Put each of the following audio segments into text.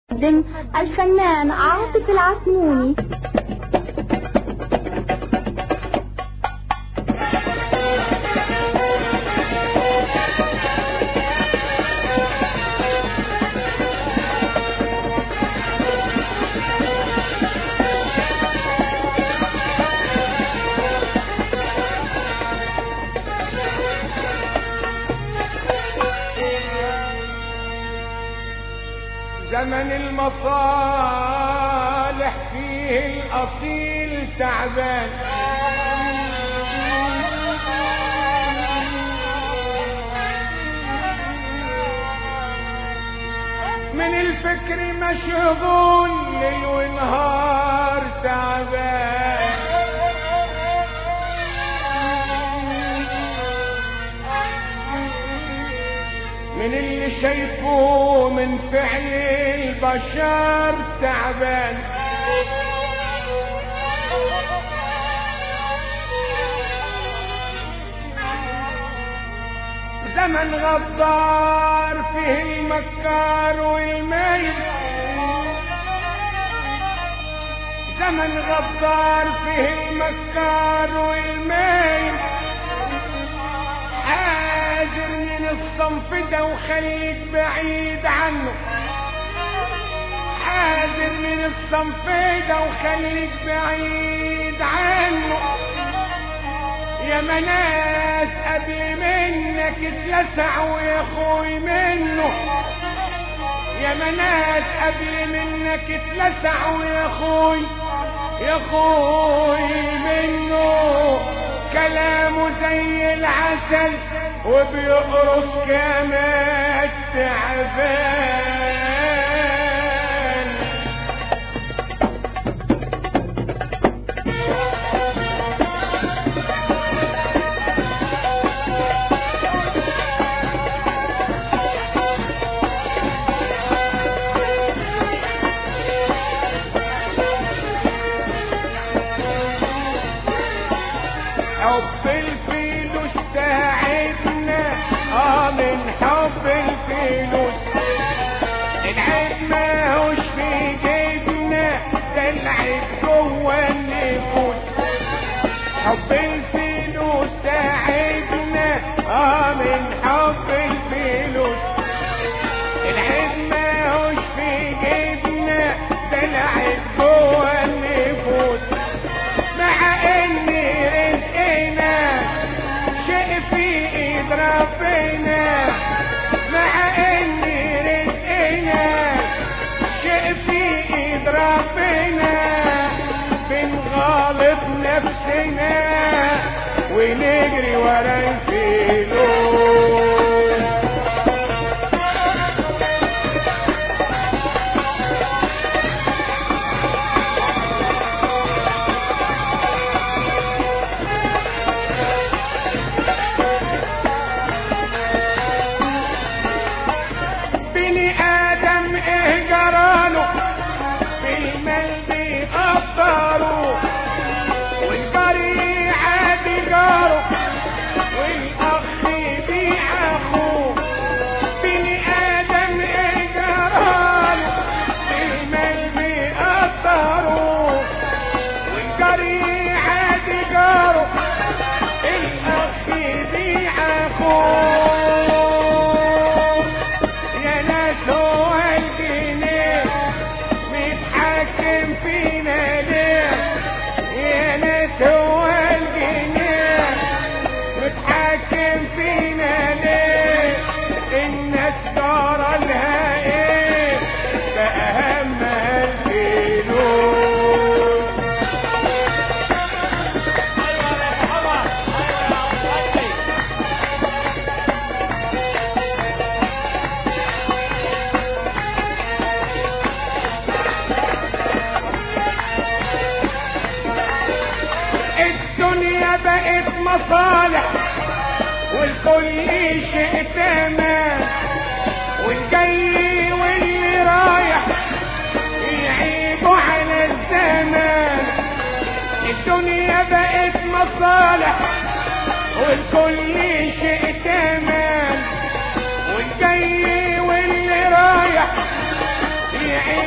يقدم الفنان عاطف العثموني زمن المصالح فيه الأصيل تعبان من الفكر مشغول ليل ونهار تعبان من اللي شايفه من فعل البشر تعبان زمن غدار فيه المكار والميل زمن غدار فيه المكار والميل حاذر من الصنف ده وخليك بعيد عنه حاذر من الصنف ده وخليك بعيد عنه يا مناس قبل منك اتلسع ويا اخوي منه يا مناس قبل منك اتلسع ويا اخوي يا اخوي منه كلامه زي العسل وبيقرص كما التعبان حب الفلوس تعبنا اه من حب الفلوس العيب ماهوش في جيبنا ده العيب جوه النفوس حب الفلوس تعبنا اه من حب الفلوس العيب ماهوش في جيبنا ده العيب جوه النفوس مع ان رزقنا شيء في ايد ربنا مع ان رزقنا شيء في ايد ربنا بنغالط نفسنا ونجري ورا الفلوس بني ادم ايه جراله في المال بيقدروا والجري عادي جاره والاخ بيبيع اخوه بني ادم ايه جراله في المال بيقدروا والجري عادي جاره الاخ بيبيع اخوه يا ناس هو الجنيه متحكم فينا ليه يا ناس هو الجنيه متحكم فينا ليه الناس جرى لها ايه فأهمها الفلوس الدنيا بقت مصالح والكل شيء تمام والجاي واللي رايح يعيبوا على الزمان الدنيا بقت مصالح والكل شيء تمام والجاي واللي رايح يعيبوا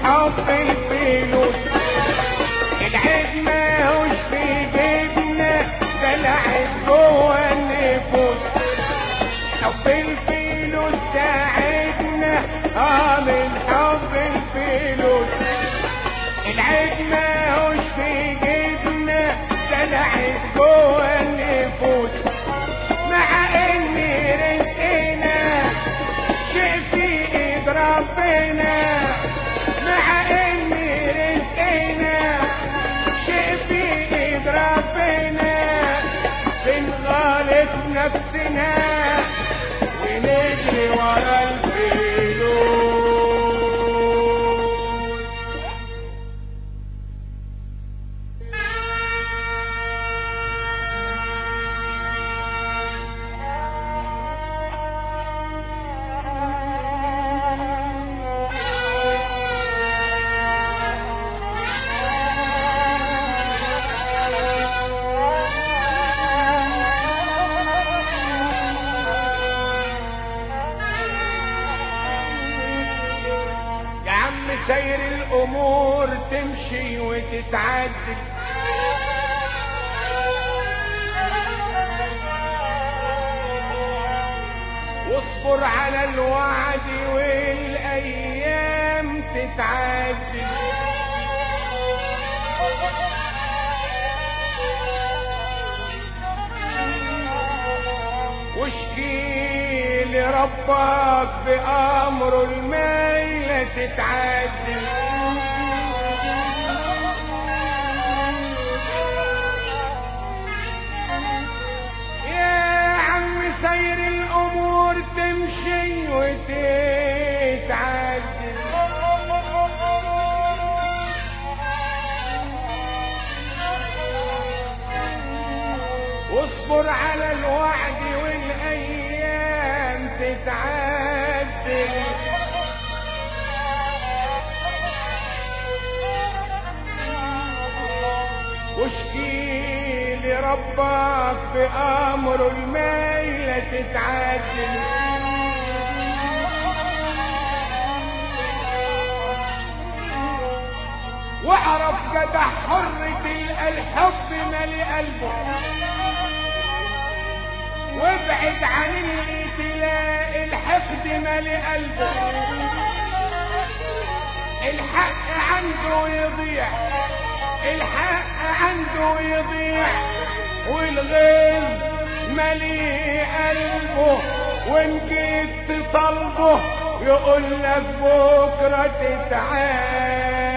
حب الفلوس العيب ماهوش في جيبنا ده العيب جوه النفوس حب الفلوس ساعدنا اه من حب الفلوس العيب ماهوش في جيبنا ده العيب جوه النفوس مع ان رزقنا شيء في ايد ربنا مع ان رزقنا شيء في ايد ربنا بنغالط نفسنا ونجري ورا الفلوس يا عم سير الامور تمشي وتتعدل واصبر على الوعد والايام تتعدل واشكي لربك بأمر الميلة تتعدل يا عم سير الأمور تمشي وتتعدل واصبر على الوعد والايام تتعدل واشكي لربك بامر الميلة تتعدل واعرف جدع حرة الحب مالي قلبه وابعد عن اللي تلاقي الحقد مالي قلبه الحق عنده يضيع الحق عنده يضيع والغيظ مالي قلبه وان جيت تطلبه يقول لك بكره تتعادل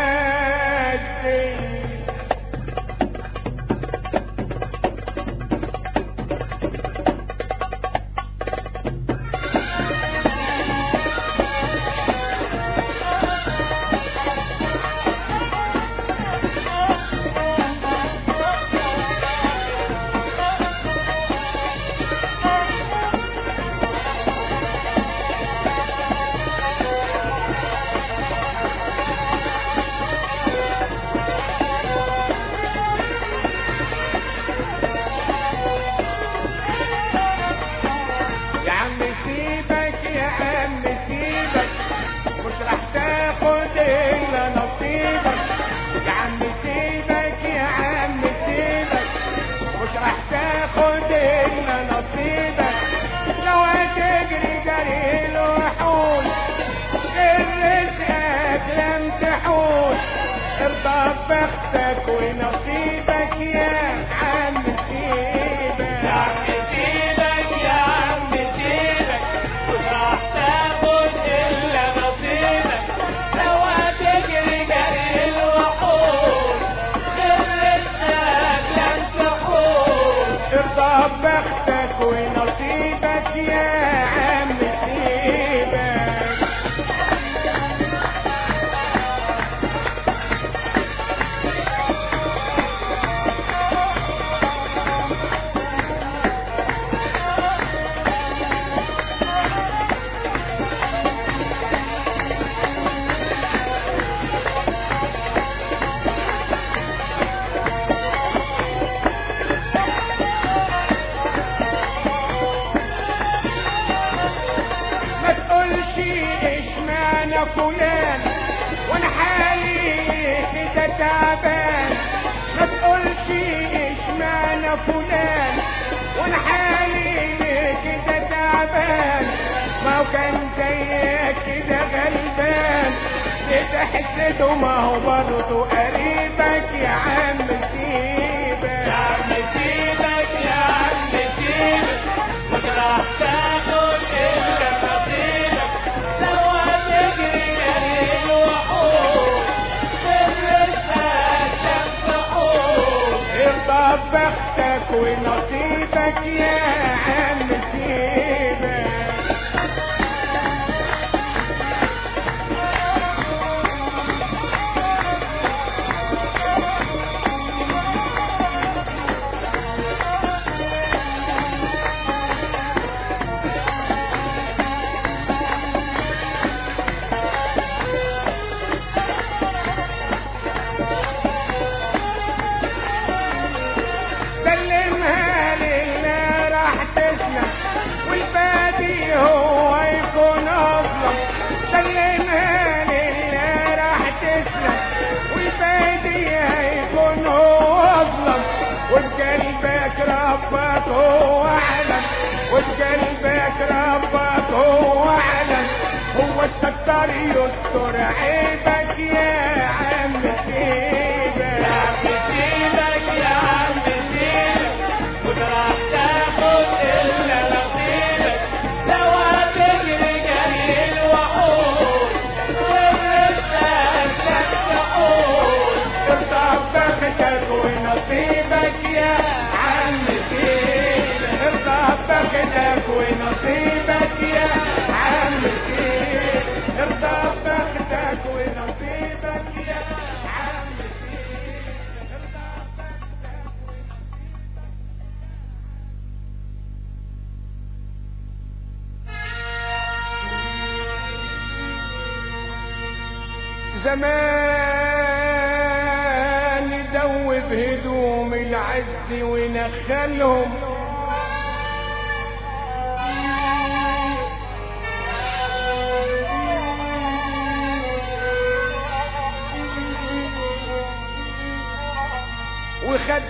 يا عم سيبك يا عم سيبك مش راح تاخد الا نصيبك يا عم سيبك يا عم سيبك مش راح تاخد الا نصيبك لو هتجري جري الوحوش الرزقك لم تحوش ارضى ببختك ونصيبك يا عم سيبك يا عم سيبك يا عم سيبك مش راح تاخد الا نصيبك لو هتجري جري الوحوش الرزقك لم تحوش ارضى ببختك ونصيبك يا عم سيبك ما تقولش اشمعنى فلان وانا حالي كده تعبان ما تقولش اشمعنى فلان وانا حالي كده تعبان ما هو كان زيك كده غلبان تحسده ما هو برضه قريبك يا عم سيبك يا عم سيبك يا عم سيبك مش راح تاخد الا نصيبك لو هتجري جري الوحوش بالرزق تفتحوش ارضى بختك ونصيبك يا عم سيبك سلمها لله راح تسلم والبادي هو يكون اظلم سلمها لله راح تسلم والبادي هيكون هو اظلم وبقلبك ربك هو اعلم وبقلبك ربك هو اعلم هو الستار يستر عيبك يا عم سيبك يا عم سيبك يا عم سيبك مش راح تاخد الا نصيبك لو هتجري جري الوحوش بالرزق تفتحوش ارضى بختك ونصيبك يا عم سيبك ارضى بختك ونصيبك يا عم سيبك ارضى بختك ونصيبك يا عم سيبك ارضى بختك زمان يدوب هدوم العز ونخلهم وخد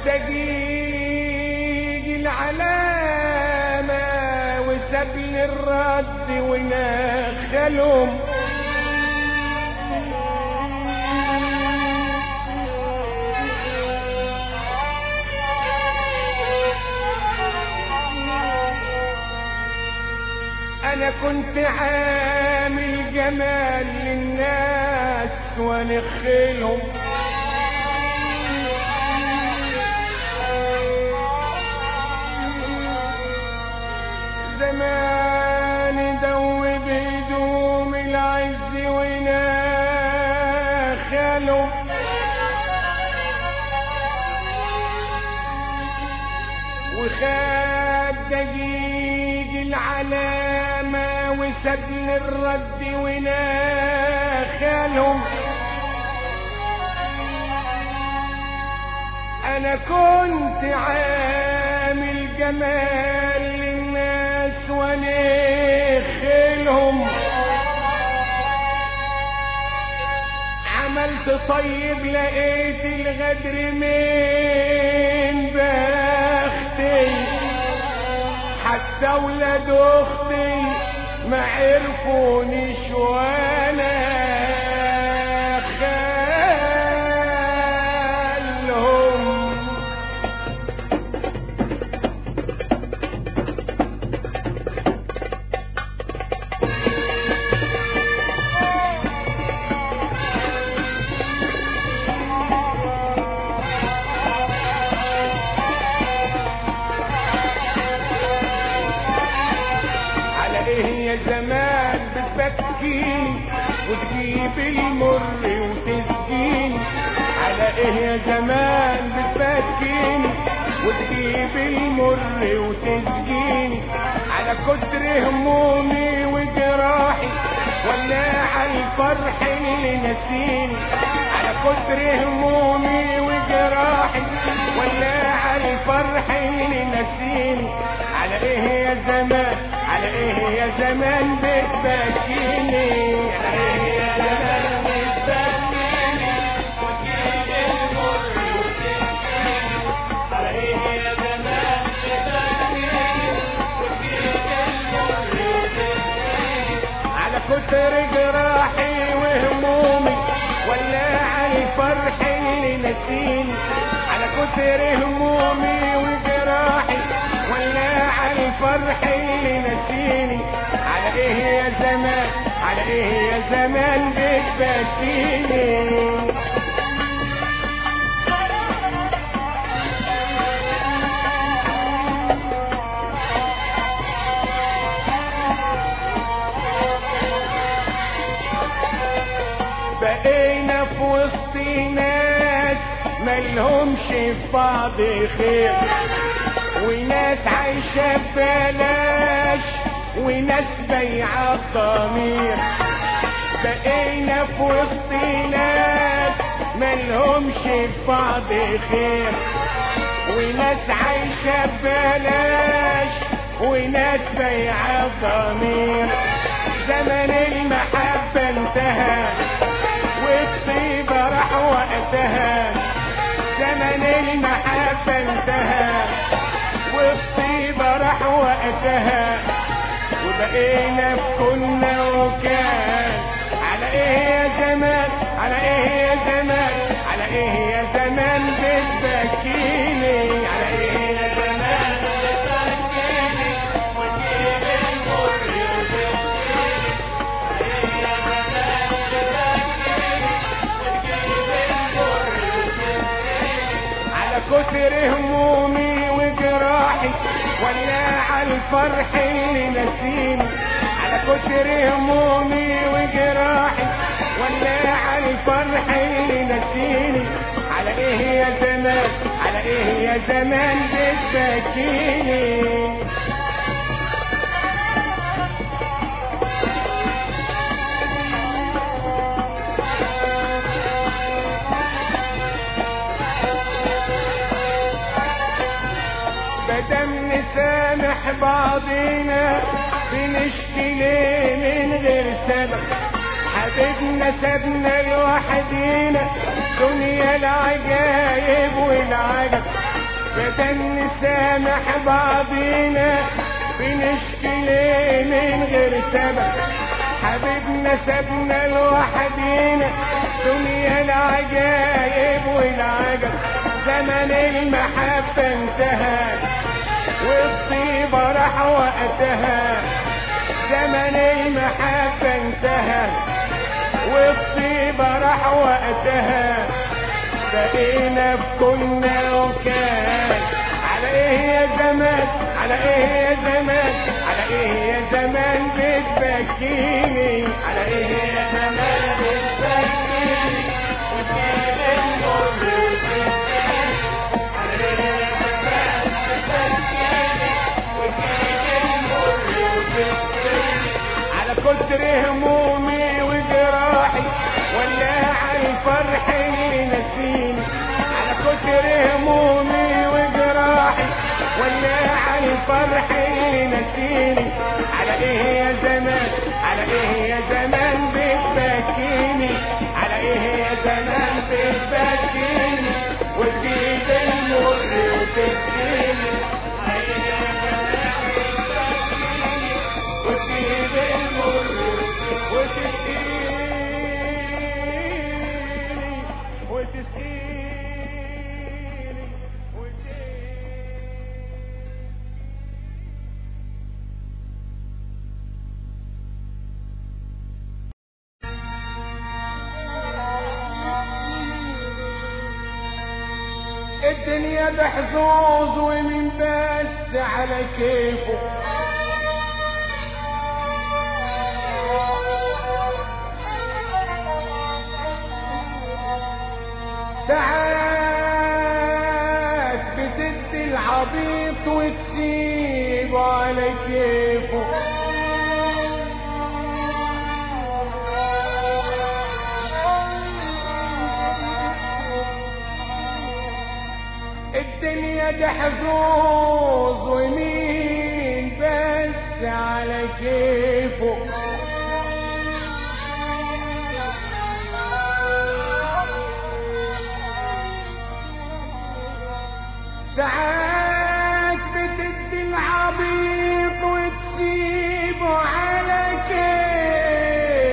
دقيق العلامة وساب لي الرد ونخلهم انا كنت عامل جمال للناس ونخلهم زمان دوب هدوم العز ونخلهم وخد دقيق العلامة وسبل الرد ونخلهم انا كنت عامل جمال للناس ونخلهم عملت طيب لقيت الغدر من بختي حتى ولاد اختي ما عرفونيش وانا خالهم على ايه يا زمان بتبكيني وتجيب المر وتسقيني على ايه يا زمان بتبكيني وتجيب المر وتسقيني على كتر همومي وجراحي ولا على الفرح اللي نسيني على كتر همومي وجراحي ولا على الفرح اللي نسيني على ايه يا زمان على ايه يا زمان بتبكيني على ايه يا زمان بتبكيني كتر جراحي وهمومي ولا على الفرح اللي نسيني على كتر همومي وجراحي ولا على الفرح اللي نسيني على ايه يا زمان على ايه يا زمان بتبكيني بقينا في وسط ناس ملهمش في بعض خير وناس عايشة ببلاش وناس بيع الضمير بقينا في وسط ناس ملهمش في بعض خير وناس عايشة ببلاش وناس بيع الضمير زمن المحبة انتهى والطيبة راح وقتها زمن المحبة انتهى والطيبة راح وقتها وبقينا في كنا وكان على ايه يا زمان على ايه يا زمان على ايه يا زمان بتبكيني على ايه يا زمان بتبكيني وتجيب المر على كتر همومي وجراحي ولا على الفرح اللي نسيني على كتر همومي وجراحي ولا على الفرح اللي نسيني على ايه يا زمان على ايه يا زمان بتبكيني مادام نسامح بعضينا بنشكي ليه من غير سبب حبيبنا سابنا لوحدينا دنيا العجايب والعجب مادام نسامح بعضينا بنشكي ليه من غير سبب حبيبنا سابنا لوحدينا دنيا العجايب والعجب زمن المحبة انتهى والطيبة راح وقتها زمن المحبة انتهى والطيبة راح وقتها بقينا في كنا وكان على ايه يا زمان على ايه يا زمان على ايه يا زمان بتبكيني على ايه يا زمان بتبكيني وتجيب المر وتبكيني على ايه يا زمان بتبكيني وتجيب المر وتبكيني على كتر همومي وجراحي ولا على الفرح اللي نسيني على كتر همومي وجراحي ولا على الفرح اللي نسيني على ايه يا زمان على ايه يا زمان بتبكيني على ايه يا زمان بتبكيني وتجيب المر وتبكيني على ايه يا زمان بتبكيني وتجيب المر وتسقيني وتسقيني وتسقيني الدنيا بحظوظ ومن بس على كيفه ساعات بتدي العبيط وتسيبه على كيفه الدنيا دي حظوظ ومين بس على كيفه ساعات بتدي العبيط وتسيبه على كيفه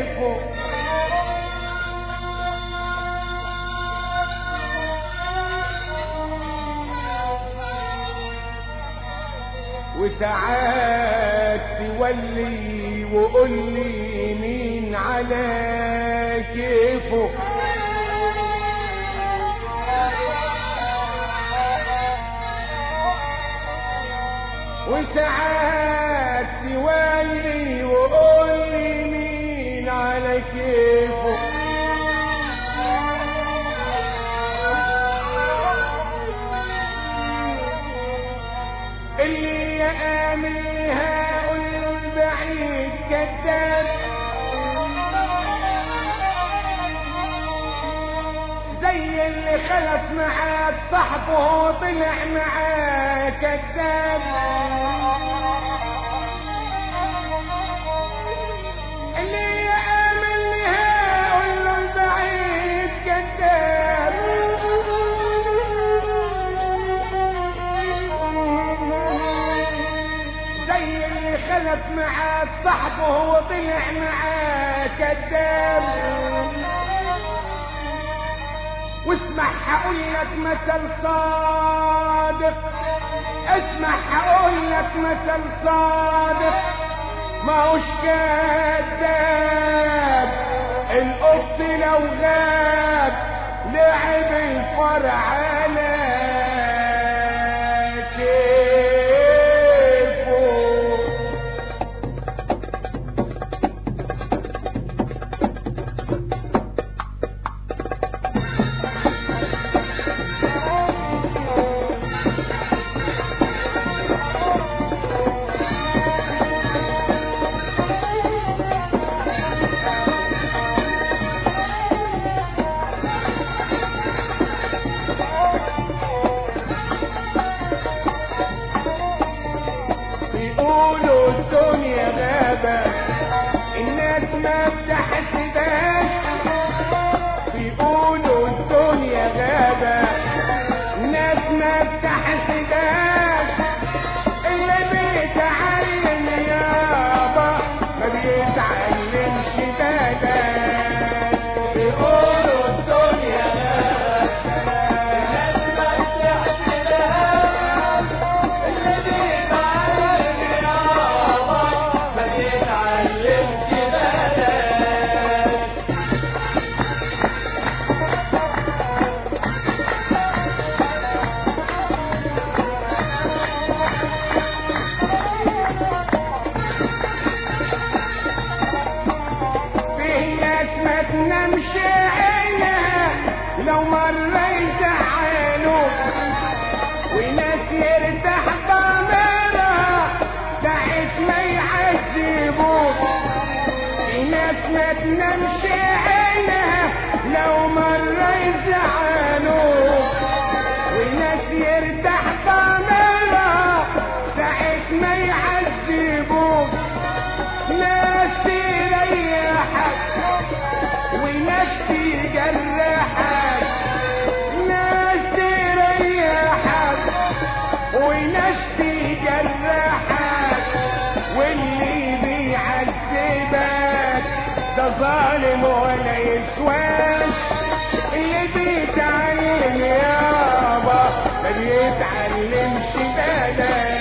وساعات تولي وقول لي مين على كيفه وساعات تولي وقول لي مين على كيفه اللي يآمنها قول له البعيد كذاب زي اللي خلف معاك صاحبه طلع معاه كذاب اللي يآمنها قول له البعيد كذاب زي اللي خلف معاك صاحبه وطلع معاه كذاب واسمع هقول لك مثل صادق اسمع هقول لك مثل صادق ما هوش كذاب القط لو غاب لعب الفرع على كيفه بيقولوا الدنيا غابة الناس ما بتحسبهاش بيقولوا الدنيا غابة الناس ما بتحسبهاش اللي بيتعلم يابا ما بيتعلمش بلاش بيقولوا الدنيا في ناس ما تنامش عينها لو مرة يزعلوا وناس يرتاح ضميرها ساعة ما يعذبوا في ناس ما تنامش عينها لو مرة يزعلوا وناس يرتاح ضميرها ساعة ما يعذبوا ناس تريحك وناس تجرحك ناس تريحك وناس تجرحك واللي بيعذبك ده ظالم ولا يسواش اللي بيتعلم يابا ما بيتعلمش بلاش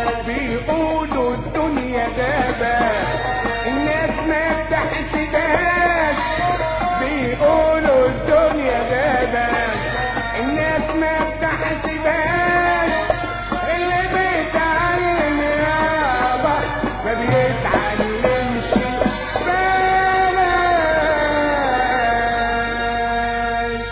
بيقولوا الدنيا غابة الناس ما بتحسبهاش بيقولوا الدنيا غابة الناس ما بتحسبهاش اللي بيتعلم يابا ما بيتعلمش بلاش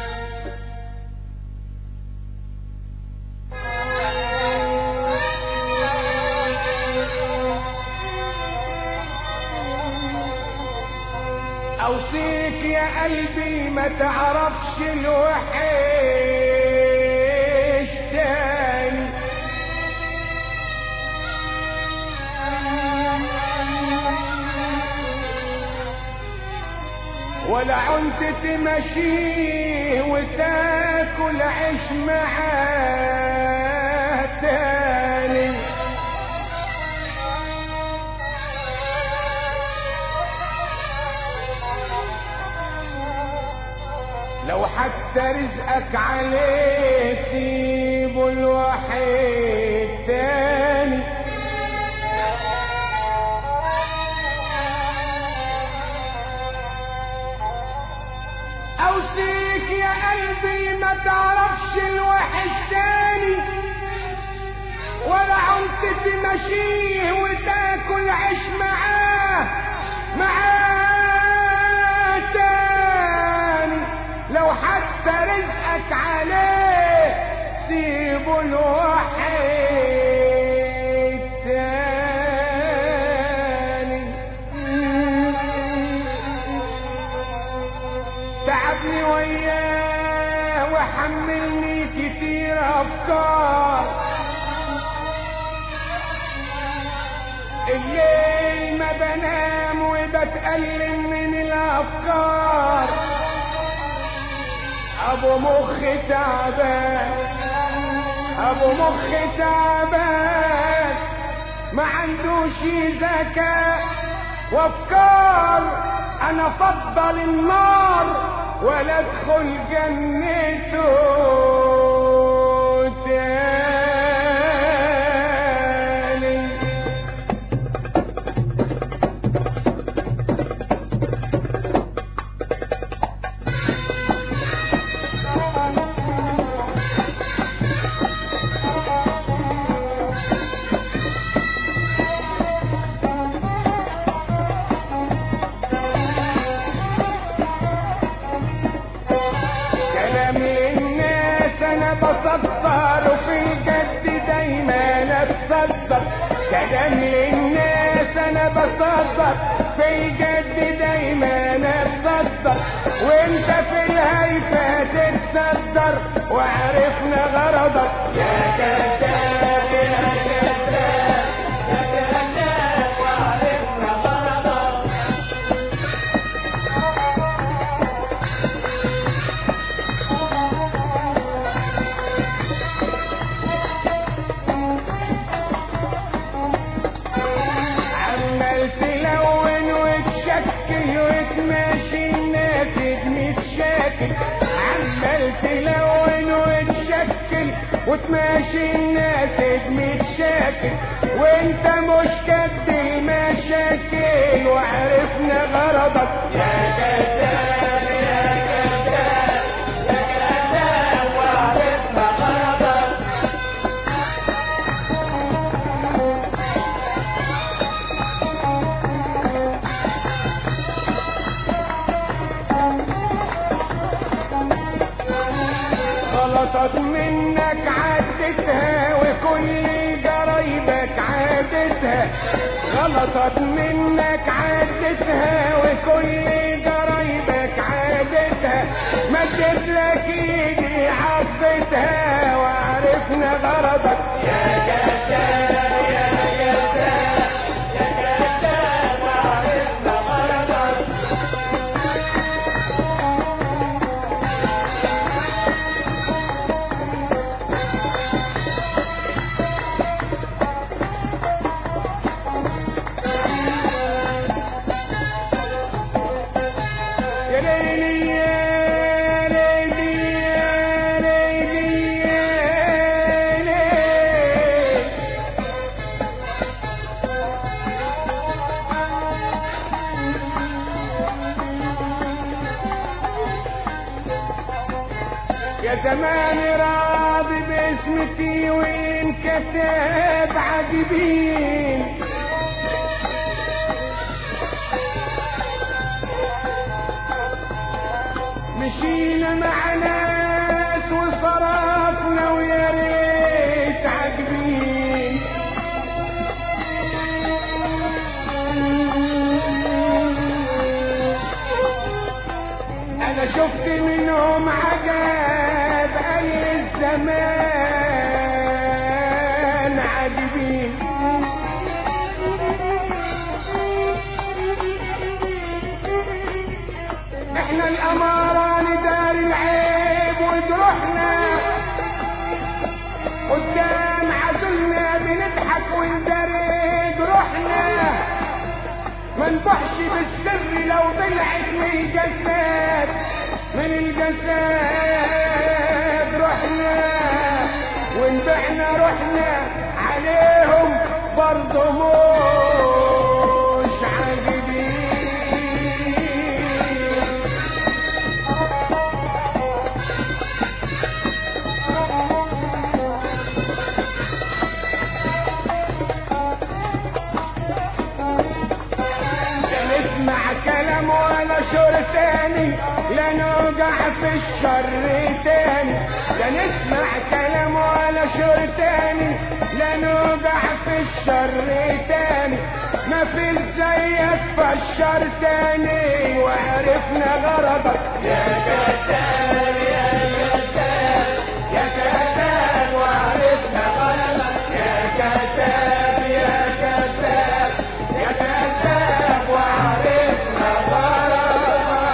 اوصيك يا قلبي ما تعرفش الوحش تاني ولا عنت تمشيه وتاكل عيش معاه تاني لو حتى رزقك عليه سيبه الوحيد تاني اوصيك يا قلبي ما تعرفش الوحش تاني ولا عنت تمشيه وتاكل عيش معاه معاه تاني لو حتى رزقك عليه سيبه الوحيد تاني تعبني وياه وحملني كتير افكار الليل ما بنام وبتألم من الافكار ابو مخ تعبان ابو مخ تعبان ما عندوش ذكاء وافكار انا افضل النار ولا ادخل جنته تاني كلام للناس انا بصدر وفي الجد دايما انا اتصدر كلام للناس انا بصدر في الجد دايما انا اتصدر وانت في الهيفا تتصدر وعرفنا غرضك يا كذاب يا كذاب يا كذاب وعرفنا غرضك عمال تلون وتشكل وتماشي الناس متشاكل عمال تلون وتشكل وتماشي الناس متشاكل وانت مش قد المشاكل وعرفنا غرضك يا كذاب يا كذاب يا كذاب وعرفنا غرضك غلطت منك عدتها وكل جرايبك عادتها غلطت منك عدتها وكل جرايبك عادتها مدت لك ايدي عضتها وعرفنا غرضك يا كذاب يا كذاب يا كذاب وعرفنا غرضك يا ليلي يا ليلي يا ليلي يا ليلي يا زمان راضي باسمتي وين كتاب عاجبين مشينا مع ناس وصرفنا ويا ريت عاجبين انا شفت منهم عجب اي الزمان عاجبين احنا الامارة ندار العيب وجروحنا قدام عدلنا بنضحك وندري جروحنا ما نبحش بالسر لو طلعت من الجسد من الجسد رحنا ونبعنا رحنا عليهم برضه مش عاجبين لا نسمع كلام ولا شر تاني لا نوقع في الشر تاني لا نسمع كلام ولا شر تاني لا نوقع في الشر تاني ما في زيك فالشر تاني وعرفنا غرضك يا كتاب يا كتاب يا كتاب وعرفنا غرضك يا كتاب يا كتاب يا كتاب وعرفنا غرضك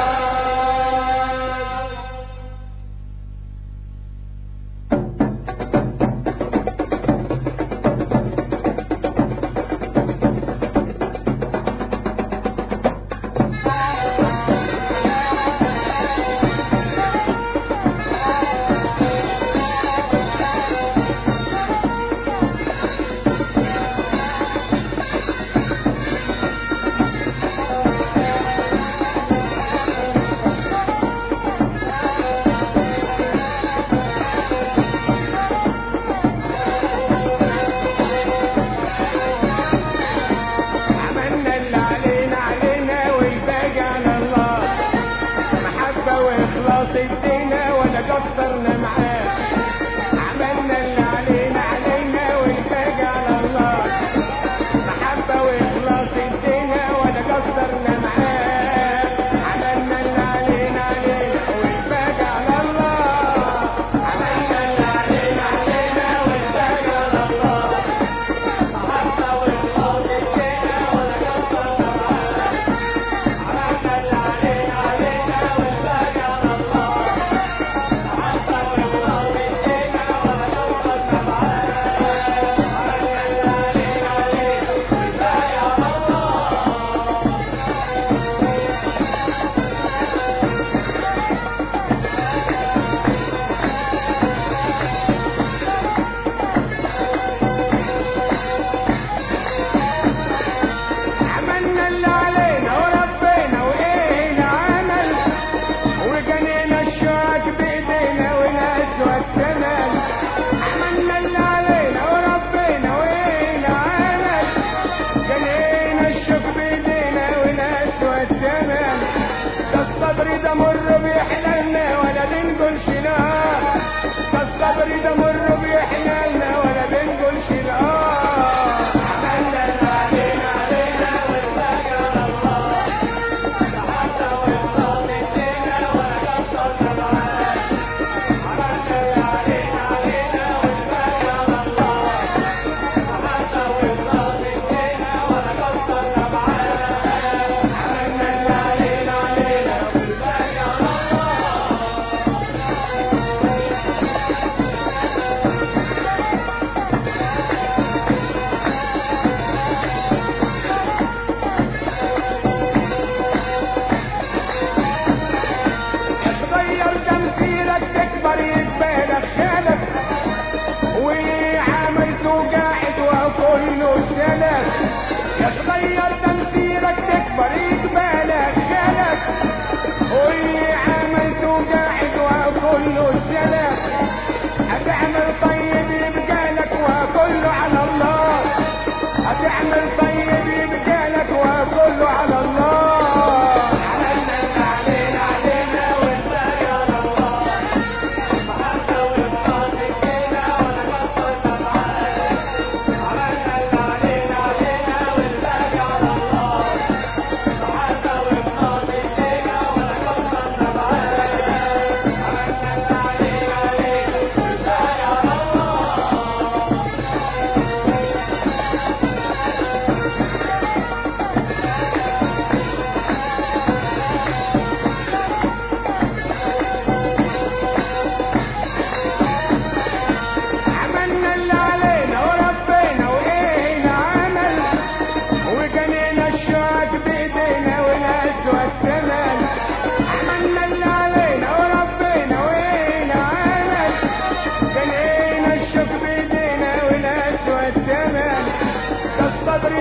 عملنا اللي علينا علينا والباقي على الله محبة وإخلاص ادينا ولا قصرنا معاه عملنا اللي علينا علينا والباقي على الله محبة وإخلاص ادينا ولا قصرنا معاه عملنا اللي علينا علينا والباقي على الله عملنا اللي علينا علينا والباقي على الله محبة وإخلاص ادينا ولا قصرنا معاه عملنا اللي علينا علينا والباقي على الله محبة وإخلاص ادينا ولا قصرنا معاه عملنا اللي علينا علينا والباقي على الله عملنا اللي علينا وربينا وايه العمل وجنينا الشوك بايدينا والاسود كمان عملنا اللي علينا وربينا وايه العمل جنينا الشوك بايدينا والاسود كمان ده الصبر ده مر بيحللنا ولا بنقولش لا ده الصبر ده مر بيحللنا ولا بنقولش لا عملنا اللي علينا علينا والباقي على الله حتى وإخلاص ادينا ولا قصرنا معاه عملنا اللي علينا علينا والباقي على الله حتى وإخلاص ادينا ولا قصرنا معاه عملنا اللي علينا علينا والباقي على الله تغير تمثيلك تكبر يتبالغ خيالك وعملته قاعد وكله سلام يتغير تمثيلك تكبر يتبالغ خيالك وعملته قاعد وكله سلام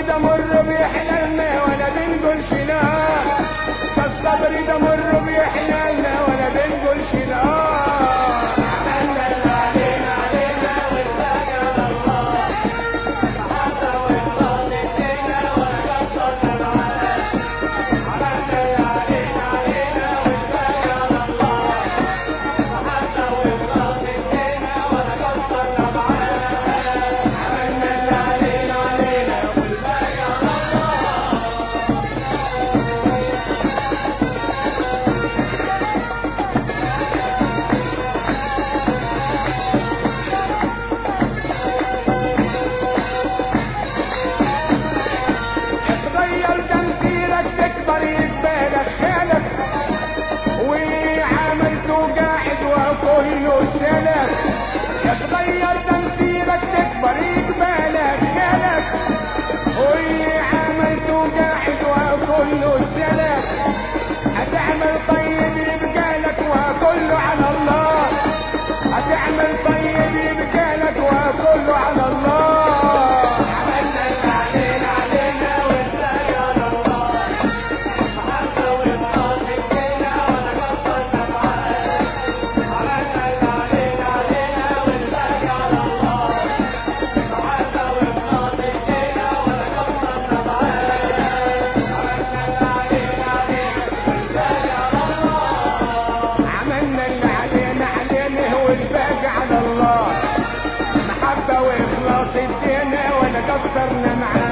ده مر بيحللنا ولا بنقولش لا ده الصبر ده مر بيحللنا ولا بنقولش لا عملنا اللي علينا علينا والباقي على الله محبة وإخلاص ادينا ولا قصرنا معاه عملنا اللي علينا علينا والباقي على الله محبة وإخلاص ادينا ولا قصرنا معاه عملنا اللي علينا علينا والباقي على الله اتغير تمثيلك تكبر يقبالك خالك وعملته قاعد وكله سلك اتغير تمثيلك تكبر يقبالك خالك وعملته قاعد وكله سلك هتعمل طيب يبقى لك وكله على الله هتعمل طيب يبقى لك وكله على الله عملنا اللي علينا علينا والباقي على الله محبة وإخلاص ادينا ولا قصرنا معاه عملنا اللي علينا علينا والباقي على الله محبة وإخلاص ادينا ولا قصرنا معاه عملنا اللي علينا علينا والباقي على الله عملنا اللي علينا علينا والباقي على الله محبة وإخلاص الدين ولا قصرنا معاه